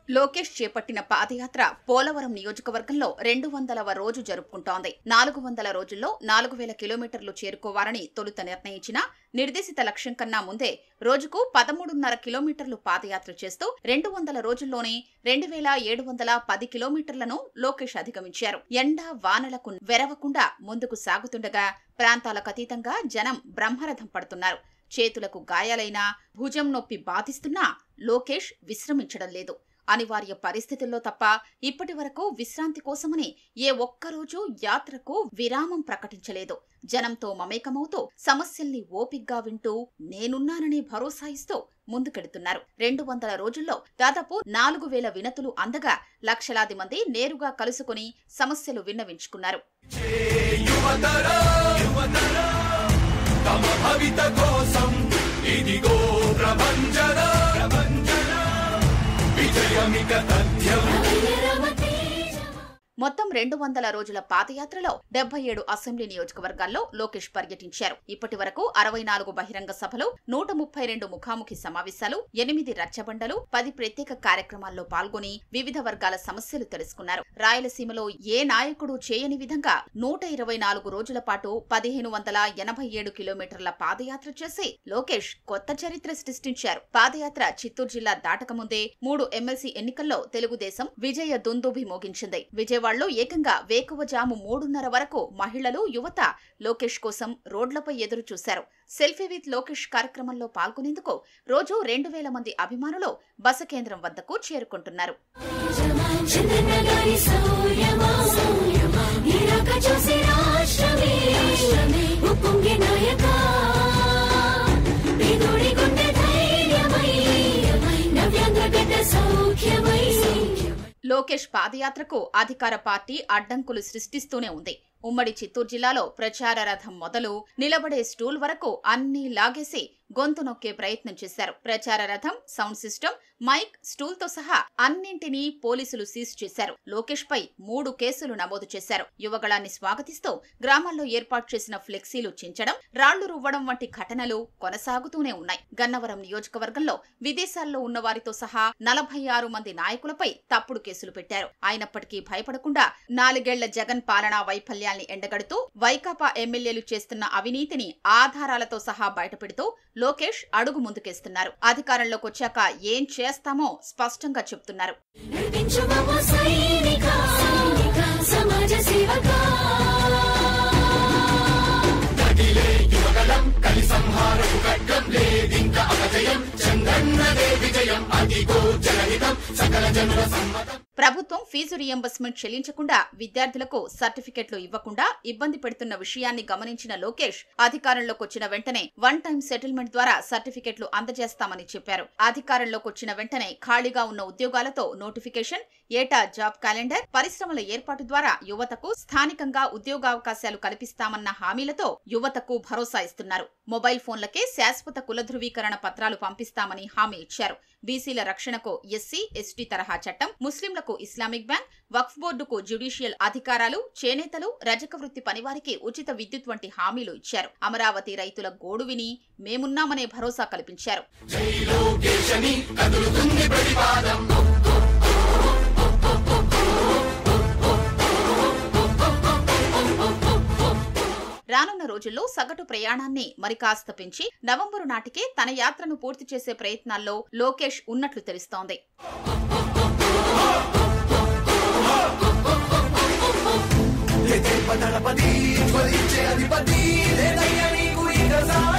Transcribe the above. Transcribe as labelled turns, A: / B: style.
A: లోకేష్ చేపట్టిన పాదయాత్ర పోలవరం నియోజకవర్గంలో రెండు వందలవ రోజు జరుపుకుంటోంది నాలుగు వందల రోజుల్లో నాలుగు వేల కిలోమీటర్లు చేరుకోవాలని తొలుత నిర్ణయించిన నిర్దేశిత లక్ష్యం కన్నా ముందే రోజుకు పదమూడున్నర కిలోమీటర్లు పాదయాత్ర చేస్తూ రెండు వందల రోజుల్లోనే రెండు వేల ఏడు వందల పది కిలోమీటర్లను లోకేష్ అధిగమించారు ఎండ వానలకు వెరవకుండా ముందుకు సాగుతుండగా ప్రాంతాలకు అతీతంగా జనం బ్రహ్మరథం పడుతున్నారు చేతులకు గాయాలైనా భుజం నొప్పి బాధిస్తున్నా లోకేష్ విశ్రమించడం లేదు అనివార్య పరిస్థితుల్లో తప్ప ఇప్పటి వరకు విశ్రాంతి కోసమని ఏ ఒక్కరోజు యాత్రకు విరామం ప్రకటించలేదు జనంతో మమేకమవుతూ సమస్యల్ని ఓపిగ్గా వింటూ నేనున్నానని భరోసా ఇస్తూ ముందుకెడుతున్నారు రెండు వందల రోజుల్లో దాదాపు నాలుగు వేల వినతులు అందగా లక్షలాది మంది నేరుగా కలుసుకుని సమస్యలు విన్నవించుకున్నారు
B: యువతరా యువతరా తమ భవిత కోసం ఇదిగో ప్రభంజన ప్రభంజన విజయమిక తథ్యం
A: మొత్తం రెండు వందల రోజుల పాదయాత్రలో డెబ్బై ఏడు అసెంబ్లీ నియోజకవర్గాల్లో లోకేష్ పర్యటించారు ఇప్పటి వరకు అరవై నాలుగు బహిరంగ సభలు నూట ముప్పై రెండు ముఖాముఖి సమావేశాలు ఎనిమిది రచ్చబండలు పది ప్రత్యేక కార్యక్రమాల్లో పాల్గొని వివిధ వర్గాల సమస్యలు తెలుసుకున్నారు రాయలసీమలో ఏ నాయకుడు చేయని విధంగా నూట ఇరవై నాలుగు రోజుల పాటు పదిహేను వందల ఎనభై ఏడు కిలోమీటర్ల పాదయాత్ర చేసి లోకేష్ కొత్త చరిత్ర సృష్టించారు పాదయాత్ర చిత్తూరు జిల్లా దాటకముందే మూడు ఎమ్మెల్సీ ఎన్నికల్లో తెలుగుదేశం విజయ దుందుభి మోగించింది విజయవాడలో ఏకంగా వేకువజాము మూడున్నర వరకు మహిళలు యువత లోకేష్ కోసం రోడ్లపై ఎదురు చూశారు సెల్ఫీ విత్ లోకేష్ కార్యక్రమంలో పాల్గొనేందుకు రోజు రెండు వేల మంది అభిమానులు బస కేంద్రం వద్దకు చేరుకుంటున్నారు
C: చంద్రనగరి సౌర్యమా నీరాక చూసి రాష్ట్రమే ఉప్పొంగే నాయక పేదోడి గుండె ధైర్యమై నవ్యాంధ్ర గడ్డ సౌఖ్యమై
A: లోకేష్ పాదయాత్రకు అధికార పార్టీ అడ్డంకులు సృష్టిస్తూనే ఉంది ఉమ్మడి చిత్తూరు జిల్లాలో ప్రచార రథం మొదలు నిలబడే స్టూల్ వరకు అన్నీ లాగేసి గొంతు నొక్కే ప్రయత్నం చేశారు ప్రచార రథం సౌండ్ సిస్టమ్ మైక్ స్టూల్ తో సహా అన్నింటినీ పోలీసులు సీజ్ చేశారు లోకేష్ పై మూడు కేసులు నమోదు చేశారు యువగళాన్ని స్వాగతిస్తూ గ్రామాల్లో ఏర్పాటు చేసిన ఫ్లెక్సీలు చించడం రాళ్లు రువ్వడం వంటి ఘటనలు కొనసాగుతూనే ఉన్నాయి గన్నవరం నియోజకవర్గంలో విదేశాల్లో ఉన్న వారితో సహా నలభై ఆరు మంది నాయకులపై తప్పుడు కేసులు పెట్టారు అయినప్పటికీ భయపడకుండా నాలుగేళ్ల జగన్ పాలనా వైఫల్యాల్ని ఎండగడుతూ వైకాపా ఎమ్మెల్యేలు చేస్తున్న అవినీతిని ఆధారాలతో సహా బయటపెడుతూ లోకేష్ అడుగు ముందుకేస్తున్నారు అధికారంలోకి వచ్చాక ఏం చేస్తామో స్పష్టంగా చెప్తున్నారు
C: నడిపించు మమ్మ సైనిక సమాజ సేవక
B: కదిలే యువగలం కలి సంహారపు ఖడ్గం లేదింక అపజయం చంద్రన్నదే విజయం అదిగో జనహితం సకల జనుల సమ్మతం
A: ప్రభుత్వం ఫీజు రియంబర్స్మెంట్ చెల్లించకుండా విద్యార్థులకు సర్టిఫికెట్లు ఇవ్వకుండా ఇబ్బంది పెడుతున్న విషయాన్ని గమనించిన లోకేష్ అధికారంలోకి వచ్చిన వెంటనే వన్ టైం సెటిల్మెంట్ ద్వారా సర్టిఫికెట్లు అందజేస్తామని చెప్పారు అధికారంలోకి వచ్చిన వెంటనే ఖాళీగా ఉన్న ఉద్యోగాలతో నోటిఫికేషన్ ఏటా జాబ్ క్యాలెండర్ పరిశ్రమల ఏర్పాటు ద్వారా యువతకు స్థానికంగా ఉద్యోగావకాశాలు కల్పిస్తామన్న హామీలతో యువతకు భరోసా ఇస్తున్నారు మొబైల్ ఫోన్లకే శాశ్వత కుల ధృవీకరణ పత్రాలు పంపిస్తామని హామీ ఇచ్చారు బీసీల రక్షణకు ఎస్సీ ఎస్టీ తరహా చట్టం ముస్లింలకు ఇస్లామిక్ బ్యాంక్ వక్ఫ్ బోర్డుకు జ్యుడిషియల్ అధికారాలు చేనేతలు రజక వృత్తి పనివారికి ఉచిత విద్యుత్ వంటి హామీలు ఇచ్చారు అమరావతి రైతుల గోడు విని మేమున్నామనే భరోసా కల్పించారు
B: జై లోకేశని కదులుతుంది ప్రతిపాదం
A: రానున్న రోజుల్లో సగటు ప్రయాణాన్ని మరి కాస్త పెంచి నవంబరు నాటికే తన యాత్రను పూర్తి చేసే ప్రయత్నాల్లో లోకేష్ ఉన్నట్లు తెలుస్తోంది
B: దళపతి జ్వలించే అధిపతి లేదయ్య నీకు ఇక సాటి